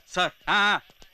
Sir ஆ ஆ.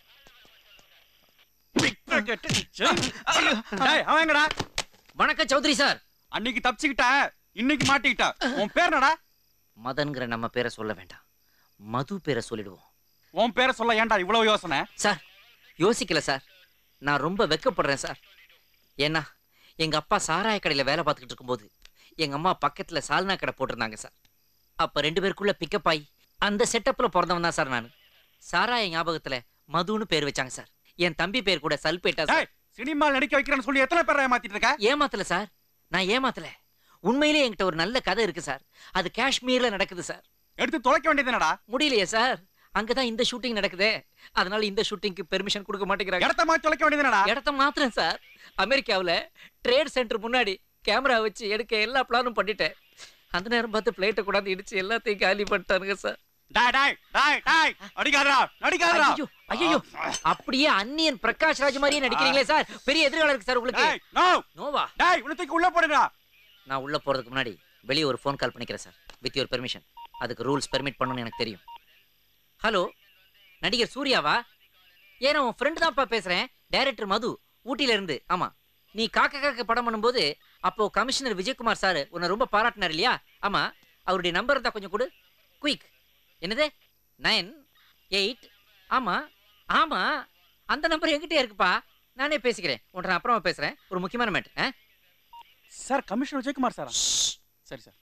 Pickpocket. ச்சே. ஐயோ. டேய், அவன் எங்கடா வணக்கம் சௌத்ரி சார் அன்னைக்கு தப்பிச்சுக்கிட்ட இன்னைக்கு மாட்டிக்கிட்ட உன் பேர் என்னடா மதன்கிற நம்ம பேரை சொல்ல வேண்டாம் மது பேரை சொல்லிடுவோம் உன் பேரை சொல்ல ஏன்டா இவ்வளவு யோசனை சார் யோசிக்கல சார் நான் ரொம்ப வெக்கப்படுறேன் சார் ஏன்னா எங்க அப்பா சாராய கடையில வேலை பார்த்துக்கிட்டு இருக்கும்போது எங்க அம்மா பக்கத்துல சால்னா கடை போட்டிருந்தாங்க சார் அப்ப ரெண்டு பேருக்குள்ள பிக்கப் ஆகி அந்த செட்டப்ல பிறந்தவன் தான் சார் நான் சாராய ஞாபகத்துல மதுன்னு பேர் வச்சாங்க சார் என் தம்பி பேர் கூட சல்பேட்டா சார் டேய் சினிமாவில் நடிக்க வைக்கிறேன்னு சொல்லி எத்தனை பேரை ஏமாத்திட்டு இருக்க ஏமாத்தல சார் நான் ஏமாத்தல உண்மையிலே என்கிட்ட ஒரு நல்ல கதை இருக்கு சார் அது காஷ்மீர்ல நடக்குது சார் எடுத்து தொலைக்க வேண்டியது என்னடா முடியலையே சார் அங்கதான் இந்த ஷூட்டிங் நடக்குதே அதனால இந்த ஷூட்டிங்க்கு பெர்மிஷன் கொடுக்க மாட்டேங்கிறாங்க இடத்த மாத்தி தொலைக்க வேண்டியது என்னடா இடத்த மாத்திரம் சார் அமெரிக்காவுல ட்ரேட் சென்டர் முன்னாடி கேமரா வச்சு எடுக்க எல்லா பிளானும் பண்ணிட்டேன் அந்த நேரம் பார்த்து பிளேட்டை கொண்டாந்து இடிச்சு எல்லாத்தையும் காலி பண்ணிட்டானுங்க சார் டாய் டாய் டாய் டாய் நடிக்காதடா நடிக்காதடா ஐயோ ஐயோ அப்படியே அன்னியன் பிரகாஷ் ராஜ் மாதிரியே நடிக்கிறீங்களே சார் பெரிய எதிர்காலம் இருக்கு சார் உங்களுக்கு டேய் நோ நோவா டேய் உனத்துக்கு உள்ள போடுடா நான் உள்ள போறதுக்கு முன்னாடி வெளியே ஒரு ஃபோன் கால் பண்ணிக்கிறேன் சார் வித் யுவர் பெர்மிஷன் அதுக்கு ரூல்ஸ் பெர்மிட் பண்ணணும்னு எனக்கு தெரியும் ஹலோ நடிகர் சூர்யாவா ஏன்னா உன் ஃப்ரெண்டு தான்ப்பா பேசுறேன் டைரக்டர் மது ஊட்டில இருந்து ஆமா நீ காக்க காக்க படம் பண்ணும்போது அப்போ கமிஷனர் விஜயகுமார் சார் உன்னை ரொம்ப பாராட்டினார் இல்லையா ஆமா அவருடைய நம்பர் தான் கொஞ்சம் கொடு குயிக் என்னது நைன் எயிட் ஆமா ஆமா அந்த நம்பர் என்கிட்ட இருக்குப்பா நானே பேசிக்கிறேன் உன்ட்ட நான் அப்புறமா பேசுறேன் ஒரு முக்கியமான matter sir commissioner Vijayakumar sir சரி சார்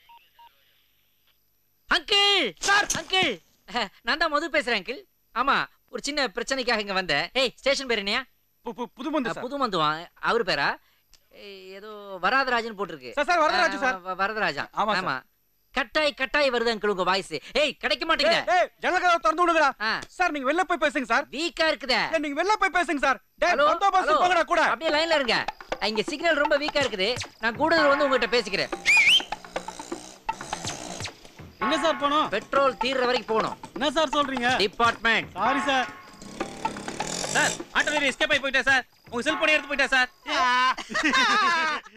அங்கிள் சார் அங்கிள் நான் தான் மது பேசுறேன் அங்கிள் ஆமா ஒரு சின்ன பிரச்சனைக்காக இங்க வந்தேன் ஏய் ஸ்டேஷன் பேர் என்னையா பு- பு- புதுமந்து அஹ், சார் புது மந்துவான் அவர் பேரா ஏய், ஏதோ வராதராஜன் போட்டிருக்கு சார் சார் வரதராஜு சார் அஹ், வ- வரதராஜா ஆமா, சார். ஆமா கட்டாய் கட்டாய் வருது அங்கிள் உங்க வாய்ஸ் ஏய் கிடைக்க மாட்டேங்குது ஏய், ஏய் ஜன்னல் கதவை திறந்து விடுங்கடா சார் நீங்க வெளில போய் பேசுங்க சார் வீக்கா இருக்குதே ஏய், நீங்க வெளில போய் பேசுங்க சார் டேய் ஹலோ பந்தோபஸ்து ஹலோ போங்கடா கூட அப்படியே லைன்ல இருங்க அஹ், இங்க சிக்னல் ரொம்ப வீக்கா இருக்குது நான் கூடலூர் வந்து உங்ககிட்ட பேசிக்கிறேன் எங்க சார் போனோம் பெட்ரோல் தீர்ற வரைக்கும் போகணும் என்ன சார் சொல்றீங்க department sorry sir sir auto escape ஆகி போயிட்டா சார் உங்க செல்போனை எடுத்து போயிட்டா சார்